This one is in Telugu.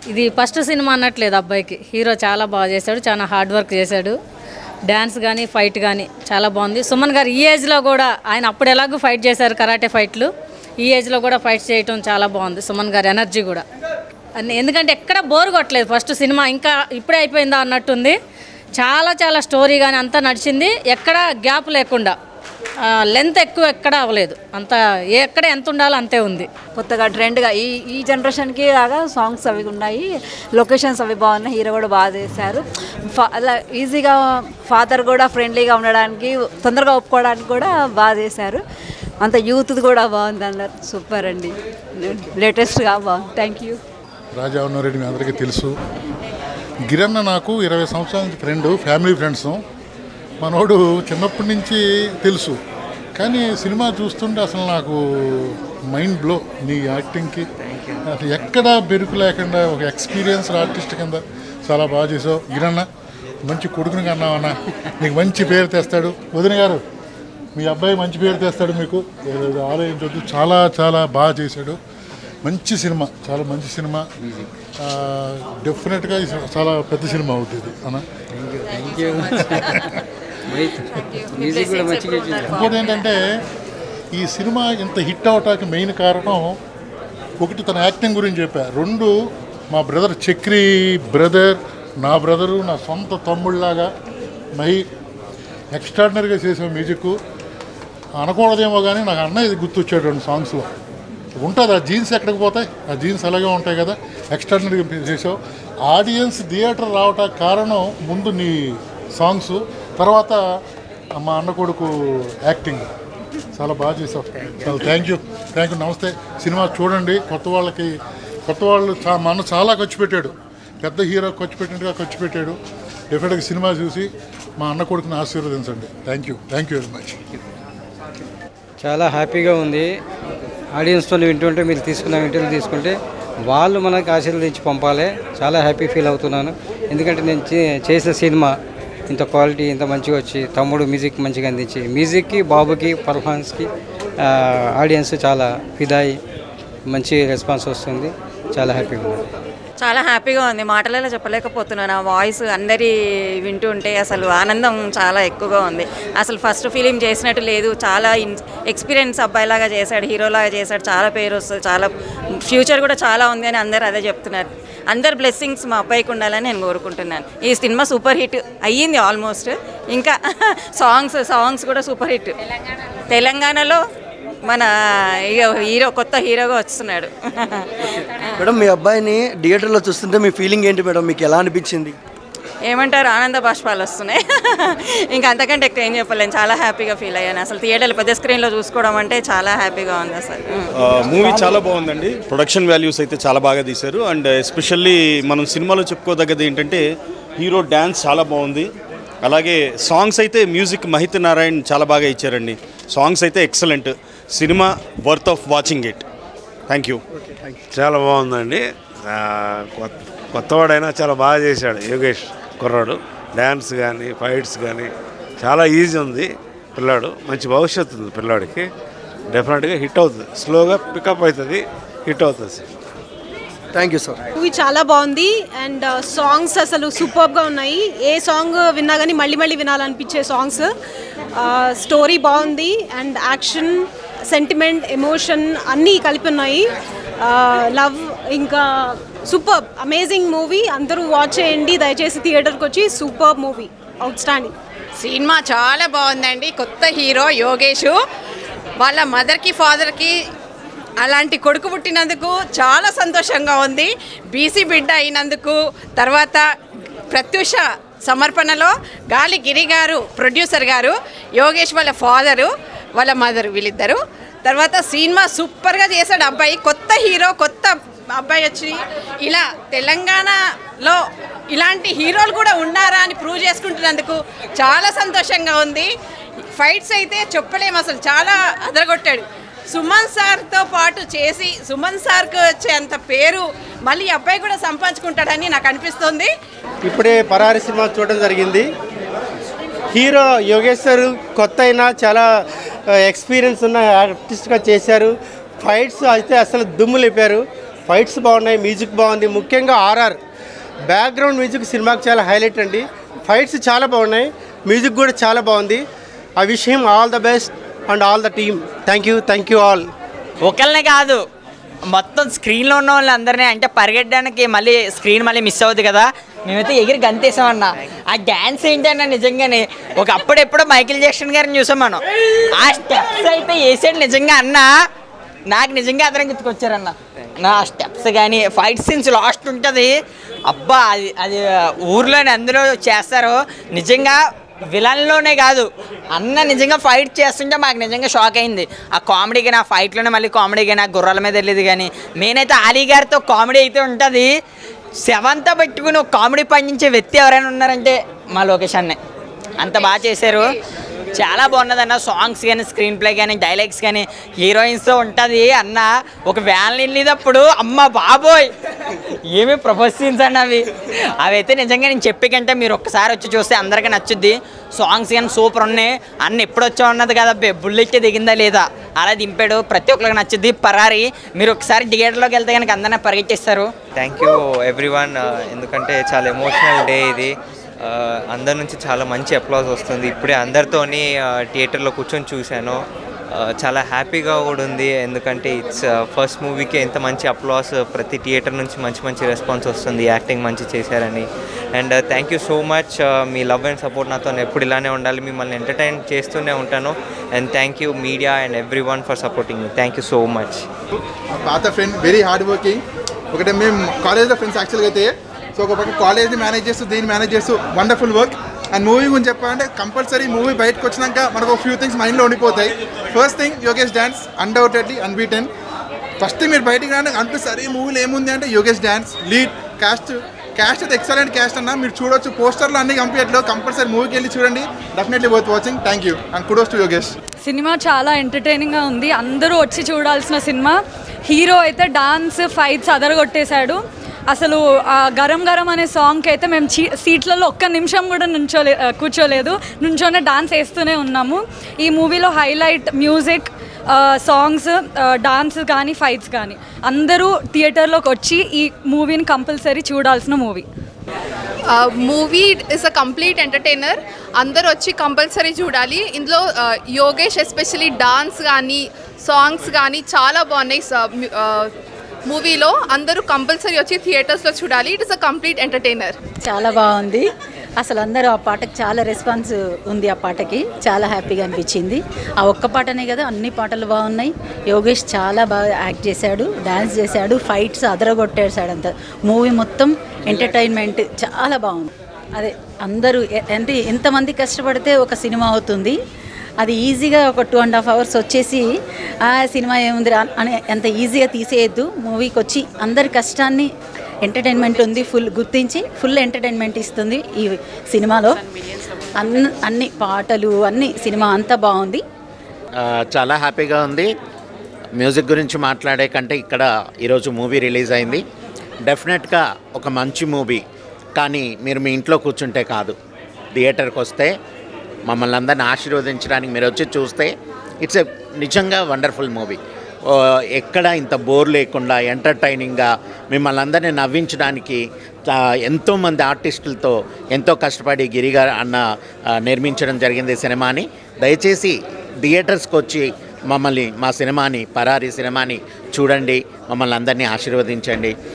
ఇది ఫస్ట్ సినిమా అన్నట్లేదు అబ్బాయికి హీరో చాలా బాగా చేశాడు చాలా హార్డ్ వర్క్ చేశాడు డ్యాన్స్ కానీ ఫైట్ కానీ చాలా బాగుంది సుమన్ గారు ఈ ఏజ్లో కూడా ఆయన అప్పుడు ఎలాగో ఫైట్ చేశారు కరాటే ఫైట్లు ఈ ఏజ్లో కూడా ఫైట్ చేయటం చాలా బాగుంది సుమన్ గారి ఎనర్జీ కూడా అన్ని- ఎందుకంటే ఎక్కడ బోర్ కొట్టలేదు ఫస్ట్ సినిమా ఇంకా ఇప్పుడే అయిపోయిందా అన్నట్టుంది చాలా చాలా స్టోరీ కానీ అంతా నడిచింది ఎక్కడ గ్యాప్ లేకుండా లెంత్ ఎక్కువ ఎక్కడ అవ్వలేదు అంత ఎక్కడ ఎంత ఉండాలో అంతే ఉంది కొత్తగా ట్రెండ్గా ఈ ఈ జనరేషన్కి లాగా సాంగ్స్ అవి ఉన్నాయి లొకేషన్స్ అవి బాగున్నాయి హీరో కూడా బాగా చేశారు ఫా అలా ఈజీగా ఫాదర్ కూడా ఫ్రెండ్లీగా ఉండడానికి తొందరగా ఒప్పుకోవడానికి కూడా బాగా చేశారు అంత యూత్ కూడా బాగుంది అన్నారు సూపర్ అండి లేటెస్ట్గా బాగుంది థ్యాంక్ యూ రాజా ఉన్నారెడ్డి మీ అందరికీ తెలుసు గిరన్న నాకు ఇరవై సంవత్సరాల నుంచి ఫ్రెండ్ ఫ్యామిలీ ఫ్రెండ్స్ మనోడు చిన్నప్పటి నుంచి తెలుసు కానీ సినిమా చూస్తుంటే అసలు నాకు మైండ్ బ్లో నీ యాక్టింగ్కి అసలు ఎక్కడా బెరుకు లేకుండా ఒక ఎక్స్పీరియన్స్ ఆర్టిస్ట్ కింద చాలా బాగా చేసావు గిరన్న మంచి కొడుకుని కన్నావన్నా నీకు మంచి పేరు తెస్తాడు వదిన గారు మీ అబ్బాయి మంచి పేరు తెస్తాడు మీకు ఏదో ఆలోచించొద్దు చాలా చాలా బాగా చేశాడు మంచి సినిమా చాలా మంచి సినిమా ఆ, డెఫినెట్గా ఇది చాలా పెద్ద సినిమా అవుతుంది అన్న మ్యూజిక్ కూడా మంచిగా చేశారు. ఇంకోటి ఏంటంటే ఈ సినిమా ఇంత హిట్ అవటానికి మెయిన్ కారణం ఒకటి తన యాక్టింగ్ గురించి చెప్పా రెండు మా బ్రదర్ చక్రి బ్రదర్ నా బ్రదరు నా సొంత తమ్ముళ్ళలాగా మహి ఎక్స్ట్రాడినరీగా చేసాం మ్యూజిక్ అనకూడదేమో కానీ నాకు అన్న ఇది గుర్తొచ్చాడు రెండు సాంగ్స్లో ఉంటుంది ఆ జీన్స్ ఎక్కడికి పోతాయి ఆ జీన్స్ అలాగే ఉంటాయి కదా ఎక్స్ట్రాడినరీగా చేసావు ఆడియన్స్ థియేటర్ రావటానికి కారణం ముందు నీ సాంగ్స్ తర్వాత మా అన్న కొడుకు యాక్టింగ్ చాలా బాగా చేసావు చాలా థ్యాంక్ యూ థ్యాంక్ యూ నమస్తే సినిమా చూడండి కొత్త వాళ్ళకి కొత్త వాళ్ళు చా మా అన్న చాలా ఖర్చు పెట్టాడు పెద్ద హీరో ఖర్చు పెట్టినట్టుగా ఖర్చు పెట్టాడు డెఫినెట్గా సినిమా చూసి మా అన్న కొడుకుని ఆశీర్వదించండి thank you thank you very much చాలా హ్యాపీగా ఉంది ఆడియన్స్తో వింటుంటే మీరు తీసుకున్న ఇంటర్వ్యూ తీసుకుంటే వాళ్ళు మనకు ఆశీర్వదించి పంపాలి చాలా హ్యాపీ ఫీల్ అవుతున్నాను ఎందుకంటే నేను చే- చేసిన సినిమా ఇంత క్వాలిటీ ఇంత మంచిగా వచ్చి తమ్ముడు మ్యూజిక్ మంచిగా అందించి మ్యూజిక్కి బాబుకి పర్ఫార్మెన్స్కి ఆడియన్స్ చాలా ఫిదాయి మంచి రెస్పాన్స్ వస్తుంది చాలా హ్యాపీగా ఉంది చాలా హ్యాపీగా ఉంది మాటలలో చెప్పలేకపోతున్నాను ఆ వాయిస్ అందరి వింటుంటే అసలు ఆనందం చాలా ఎక్కువగా ఉంది అసలు ఫస్ట్ ఫిలిం చేసినట్టు లేదు చాలా ఇన్ ఎక్స్పీరియన్స్ అబ్బాయిలాగా చేశాడు హీరోలాగా చేశాడు చాలా పేరు వస్తుంది చాలా ఫ్యూచర్ కూడా చాలా ఉంది అని అందరు అదే చెప్తున్నారు అందరు బ్లెస్సింగ్స్ మా అబ్బాయికి ఉండాలని నేను కోరుకుంటున్నాను ఈ సినిమా సూపర్ హిట్ అయ్యింది ఆల్మోస్ట్ ఇంకా సాంగ్స్ సాంగ్స్ కూడా సూపర్ హిట్ తెలంగాణలో మన ఇక హీరో కొత్త హీరోగా వస్తున్నాడు మేడం మీ అబ్బాయిని థియేటర్లో చూస్తుంటే మీ ఫీలింగ్ ఏంటి మేడం మీకు ఎలా అనిపించింది ఏమంటారు ఆనంద బాష్పాలు వస్తున్నాయి ఇంకా అంతకంటే ఎక్కువ ఏం చెప్పలేను చాలా హ్యాపీగా ఫీల్ అయ్యాను అసలు థియేటర్లో పెద్ద స్క్రీన్లో చూసుకోవడం అంటే చాలా హ్యాపీగా ఉంది అసలు మూవీ చాలా బాగుందండి ప్రొడక్షన్ వాల్యూస్ అయితే చాలా బాగా తీశారు అండ్ ఎస్పెషల్లీ మనం సినిమాలో చెప్పుకోదగ్గది ఏంటంటే హీరో డ్యాన్స్ చాలా బాగుంది అలాగే సాంగ్స్ అయితే మ్యూజిక్ మహిత్ నారాయణ్ చాలా బాగా ఇచ్చారండి సాంగ్స్ అయితే ఎక్సలెంట్ సినిమా worth of watching it thank you చాలా బాగుందండి ఆ, కొత్త కొత్తవాడైనా చాలా బాగా చేశాడు యోగేష్ కుర్రాడు డ్యాన్స్ కానీ ఫైట్స్ కానీ చాలా ఈజీ ఉంది పిల్లాడు మంచి భవిష్యత్తు ఉంది పిల్లాడికి డెఫినెట్గా హిట్ అవుతుంది స్లోగా పికప్ అవుతుంది హిట్ అవుతుంది sir thank you sir movie చాలా బాగుంది అండ్ సాంగ్స్ అసలు సూపర్గా ఉన్నాయి ఏ సాంగ్ విన్నా కానీ మళ్ళీ మళ్ళీ వినాలనిపించే సాంగ్స్ స్టోరీ బాగుంది అండ్ యాక్షన్ సెంటిమెంట్ ఎమోషన్ అన్నీ కలిపి ఉన్నాయి లవ్ ఇంకా సూపర్ అమేజింగ్ మూవీ అందరూ వాచ్ చేయండి దయచేసి థియేటర్కి వచ్చి సూపర్ మూవీ అవుట్ స్టాండింగ్ సినిమా చాలా బాగుందండి కొత్త హీరో యోగేష్ వాళ్ళ మదర్కి ఫాదర్కి అలాంటి కొడుకు పుట్టినందుకు చాలా సంతోషంగా ఉంది బీసీ బిడ్డ అయినందుకు తర్వాత ప్రత్యూష సమర్పణలో గాలి గిరి గారు ప్రొడ్యూసర్ గారు యోగేష్ వాళ్ళ ఫాదరు వాళ్ళ మదర్ వీళ్ళిద్దరు తర్వాత సినిమా సూపర్గా చేశాడు అబ్బాయి కొత్త హీరో కొత్త అబ్బాయి వచ్చి ఇలా తెలంగాణలో ఇలాంటి హీరోలు కూడా ఉన్నారా అని ప్రూవ్ చేసుకుంటున్నందుకు చాలా సంతోషంగా ఉంది ఫైట్స్ అయితే చెప్పలేము అసలు చాలా అదరగొట్టాడు సుమన్ సార్తో పాటు చేసి సుమన్ సార్కి వచ్చేంత పేరు మళ్ళీ ఈ అబ్బాయి కూడా సంపాదించుకుంటాడని నాకు అనిపిస్తుంది ఇప్పుడే పరారి సినిమా చూడడం జరిగింది హీరో యోగేశ్వర్ కొత్త అయినా చాలా ఎక్స్పీరియన్స్ ఉన్న ఆర్టిస్ట్గా చేశారు ఫైట్స్ అయితే అసలు దుమ్ము లేపారు ఫైట్స్ బాగున్నాయి మ్యూజిక్ బాగుంది ముఖ్యంగా ఆర్ఆర్ బ్యాక్గ్రౌండ్ మ్యూజిక్ సినిమాకి చాలా హైలైట్ అండి ఫైట్స్ చాలా బాగున్నాయి మ్యూజిక్ కూడా చాలా బాగుంది I wish him all the best and all the team thank you thank you all ఒకళ్ళనే కాదు మొత్తం స్క్రీన్లో ఉన్న వాళ్ళందరినీ అంటే పరిగెట్టడానికి మళ్ళీ స్క్రీన్ మళ్ళీ మిస్ అవుతుంది కదా మేమైతే ఎగిరి గంతేసామన్న ఆ డ్యాన్స్ ఏంటన్నా నిజంగానే ఒక అప్పుడెప్పుడో మైకిల్ జాక్సన్ గారిని చూసాం మనం ఆ స్టెప్స్ అయితే వేసాడు నిజంగా అన్న నాకు నిజంగా అతను గుర్తుకొచ్చారన్న నా స్టెప్స్ కానీ ఫైట్ సీన్స్ లాస్ట్ ఉంటుంది అబ్బా అది అది ఊర్లోనే అందులో చేస్తారు నిజంగా విలన్లోనే కాదు అన్న నిజంగా ఫైట్ చేస్తుంటే మాకు నిజంగా షాక్ అయింది ఆ కామెడీ కానీ ఆ ఫైట్లోనే మళ్ళీ కామెడీ కానీ ఆ గుర్రాల మీద వెళ్ళేది కానీ నేనైతే అలీ గారితో కామెడీ అయితే ఉంటుంది సెవెంత్ పెట్టుకుని ఒక కామెడీ పండించే వ్యక్తి ఎవరైనా ఉన్నారంటే మా లోకేష్ అన్నే అంత బాగా చేశారు చాలా బాగున్నది అన్న సాంగ్స్ కానీ స్క్రీన్ ప్లే కానీ డైలాగ్స్ కానీ హీరోయిన్స్తో ఉంటుంది అన్న ఒక వ్యాన్ వెళ్ళేటప్పుడు అమ్మ బాబోయ్ ఏమి ప్రపోజ్ సీన్స్ అన్న అవి అవి అయితే నిజంగా నేను చెప్పే కంటే మీరు ఒక్కసారి వచ్చి చూస్తే అందరికీ నచ్చుద్ది సాంగ్స్ కానీ సూపర్ ఉన్నాయి అన్న ఎప్పుడు వచ్చా ఉన్నది కదా బే బుల్లెట్ దిగిందా లేదా అలా దింపాడు ప్రతి ఒక్కరికి నచ్చుద్ది పరారి మీరు ఒకసారి థియేటర్లోకి వెళ్తే కనుక అందరినీ పరిగెట్టేస్తారు థ్యాంక్ యూ ఎవ్రీవన్ ఎందుకంటే చాలా ఎమోషనల్ డే ఇది Uh, అందరి నుంచి చాలా మంచి అప్లాజ్ వస్తుంది ఇప్పుడే అందరితోని థియేటర్లో కూర్చొని చూశాను Uh, చాలా హ్యాపీగా కూడా ఉంది ఎందుకంటే ఇట్స్ ఫస్ట్ మూవీకి ఎంత మంచి అప్లాస్ ప్రతి థియేటర్ నుంచి మంచి మంచి రెస్పాన్స్ వస్తుంది యాక్టింగ్ మంచి చేశారని and thank you so much మీ లవ్ అండ్ సపోర్ట్ నాతో ఎప్పుడు ఇలానే ఉండాలి మిమ్మల్ని ఎంటర్టైన్ చేస్తూనే ఉంటాను and thank you media and everyone for supporting me thank you so much పాత ఫ్రెండ్ వెరీ హార్డ్ వర్కింగ్ ఒకటే మేము కాలేజ్లో ఫ్రెండ్స్ యాక్చువల్గా అయితే సో ఒక పక్క కాలేజ్ని మేనేజ్ చేస్తూ దీన్ని మేనేజ్ చేస్తూ వండర్ఫుల్ వర్క్ అండ్ మూవీ గురించి చెప్పాలంటే కంపల్సరీ మూవీ బయటకు వచ్చినాక మనకు ఫ్యూ థింగ్స్ మైండ్లో ఉండిపోతాయి first thing Yogesh dance undoubtedly unbeaten first మీరు బయటికి రావడానికి అనిపిస్తుంది ఈ మూవీలో ఏముంది అంటే Yogesh dance lead cast cast అయితే ఎక్సలెంట్ క్యాస్ట్ అన్న మీరు చూడొచ్చు పోస్టర్లు అన్ని కంప్లీట్లో కంపల్సరీ మూవీకి వెళ్ళి చూడండి definitely worth watching thank you and kudos to Yogesh సినిమా చాలా ఎంటర్టైనింగ్గా ఉంది అందరూ వచ్చి చూడాల్సిన సినిమా హీరో అయితే డాన్స్ ఫైట్స్ అదరగొట్టేశాడు అసలు ఆ గరం గరం అనే సాంగ్కి అయితే మేము చీ సీట్లలో ఒక్క నిమిషం కూడా నుంచోలే ఆ, కూర్చోలేదు నుంచోనే డాన్స్ వేస్తూనే ఉన్నాము ఈ మూవీలో హైలైట్ మ్యూజిక్ సాంగ్స్ డాన్స్ కానీ ఫైట్స్ కానీ అందరూ థియేటర్లోకి వచ్చి ఈ మూవీని కంపల్సరీ చూడాల్సిన movie movie is a complete entertainer అందరు వచ్చి కంపల్సరీ చూడాలి ఇందులో ఆ, యోగేష్ ఎస్పెషలీ డాన్స్ కానీ సాంగ్స్ కానీ చాలా బాగున్నాయి మూవీలో అందరూ కంపల్సరీ వచ్చి థియేటర్స్లో చూడాలి it is a complete entertainer చాలా బాగుంది అసలు అందరూ ఆ పాటకి చాలా రెస్పాన్స్ ఉంది ఆ పాటకి చాలా హ్యాపీగా అనిపించింది ఆ ఒక్క పాటనే కదా అన్ని పాటలు బాగున్నాయి యోగేష్ చాలా బాగా యాక్ట్ చేశాడు డ్యాన్స్ చేశాడు ఫైట్స్ అదరగొట్టేశాడు అంత మూవీ మొత్తం ఎంటర్టైన్మెంట్ చాలా బాగుంది అదే అందరూ ఎ- అంటే ఎంతమంది కష్టపడితే ఒక సినిమా అవుతుంది అది ఈజీగా ఒక టూ అండ్ హాఫ్ అవర్స్ వచ్చేసి ఆ సినిమా ఏముంది రా అని అంత ఈజీగా తీసేయద్దు మూవీకి వచ్చి అందరి కష్టాన్ని ఎంటర్టైన్మెంట్ ఉంది ఫుల్ గుర్తించి ఫుల్ ఎంటర్టైన్మెంట్ ఇస్తుంది ఈ సినిమాలో అన్ని అన్ని పాటలు అన్ని సినిమా అంతా బాగుంది ఆ, చాలా హ్యాపీగా ఉంది మ్యూజిక్ గురించి మాట్లాడే కంటే ఇక్కడ ఈరోజు మూవీ రిలీజ్ అయింది డెఫినెట్గా ఒక మంచి మూవీ కానీ మీరు మీ ఇంట్లో కూర్చుంటే కాదు థియేటర్కి వస్తే మమ్మల్ని అందరిని ఆశీర్వదించడానికి మీరు వచ్చి చూస్తే ఇట్స్ ఎ నిజంగా వండర్ఫుల్ మూవీ ఎక్కడ ఇంత బోర్ లేకుండా ఎంటర్టైనింగ్గా మిమ్మల్ని అందరినీ నవ్వించడానికి ఆ, ఎంతోమంది ఆర్టిస్టులతో ఎంతో కష్టపడి గిరిగా అన్న ఆ, నిర్మించడం జరిగింది ఈ సినిమాని దయచేసి థియేటర్స్కి వచ్చి మమ్మల్ని మా సినిమాని పరారీ సినిమాని చూడండి మమ్మల్ని అందరినీ ఆశీర్వదించండి